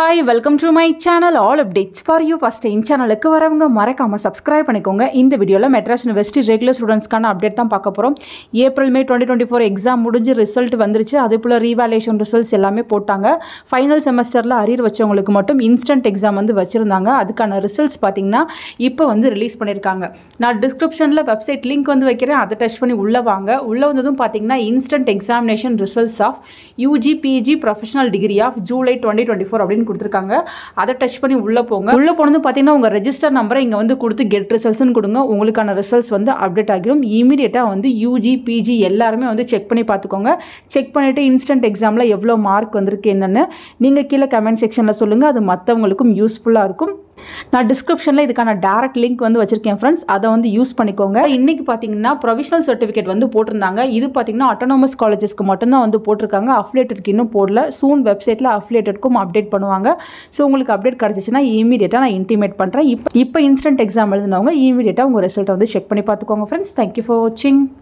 hi welcome to my channel all updates for you first time சேனலுக்கு வரவங்க மறக்காமல் subscribe பண்ணிக்கோங்க இந்த வீடியோவில் மெட்ராஸ் யூனிவர்சிட்டி ரெகுலர் ஸ்டூடெண்ட்ஸ்க்கான அப்டேட் தான் பார்க்க போகிறோம் April May twenty twenty four exam முடிஞ்சு ரிசல்ட் வந்துருச்சு அதே போல் ரீவாலேஷன் ரிசல்ட்ஸ் எல்லாமே போட்டாங்க ஃபைனல் செமஸ்டரில் அரியர் வச்சவங்களுக்கு மட்டும் இன்ஸ்டன்ட் எக்ஸாம் வந்து வச்சுருந்தாங்க அதுக்கான ரிசல்ட்ஸ் பார்த்தீங்கன்னா இப்போ வந்து ரிலீஸ் பண்ணியிருக்காங்க நான் டிஸ்கிரிப்ஷனில் வெப்சைட் லிங்க் வந்து வைக்கிறேன் அதை டச் பண்ணி உள்ளே வாங்க உள்ளே வந்ததும் பார்த்தீங்கன்னா instant examination results of UG PG professional degree of July twenty twenty four அப்படின்னு கொடுத்துருக்காங்க அதை டச் பண்ணி உள்ளே போங்க உள்ளே போனதும் பார்த்தீங்கன்னா உங்கள் ரெஜிஸ்டர் நம்பரை இங்கே வந்து கொடுத்து கெட் ரிசல்ட்ஸ்னு கொடுங்க உங்களுக்கான ரிசல்ட்ஸ் வந்து அப்டேட் ஆகிரும் இமீடியட்டாக வந்து யூஜி பிஜி எல்லாருமே வந்து செக் பண்ணி பார்த்துக்கோங்க செக் பண்ணிவிட்டு இன்ஸ்டன்ட் எக்ஸாமில் எவ்வளோ மார்க் வந்திருக்கு என்னென்னு நீங்கள் கீழே கமெண்ட் செக்ஷனில் சொல்லுங்கள் அது மற்றவங்களுக்கும் யூஸ்ஃபுல்லாக இருக்கும் நான் டிஸ்கிரிப்ஷனில் இதுக்கான டேரக்ட் லிங்க் வந்து வச்சிருக்கேன் ஃப்ரெண்ட்ஸ் அதை வந்து யூஸ் பண்ணிக்கோங்க இன்றைக்கி பார்த்தீங்கன்னா ப்ரொவிஷனல் சர்டிஃபிகேட் வந்து போட்டிருந்தாங்க இது பார்த்தீங்கன்னா அட்டானமஸ் காலேஜஸ்க்கு மட்டும்தான் வந்து போட்டிருக்காங்க அஃபிலேட்டட்க்கு இன்னும் போடல சூன் வெப்சைட்டில் அஃபிலேட்டட்க்கும் அப்டேட் பண்ணுவாங்க ஸோ உங்களுக்கு அப்டேட் கிடச்சிச்சின்னா இமீடியட்டாக நான் இன்டிமேட் பண்ணுறேன் இப்போ இப்போ இன்ஸ்டன்ட் எக்ஸாம் எழுதினவங்க இமீடியட்டாக உங்கள் ரிசல்ட்டை வந்து செக் பண்ணி பார்த்துக்கோங்க ஃப்ரெண்ட்ஸ் தேங்க்யூ ஃபார் வாட்சிங்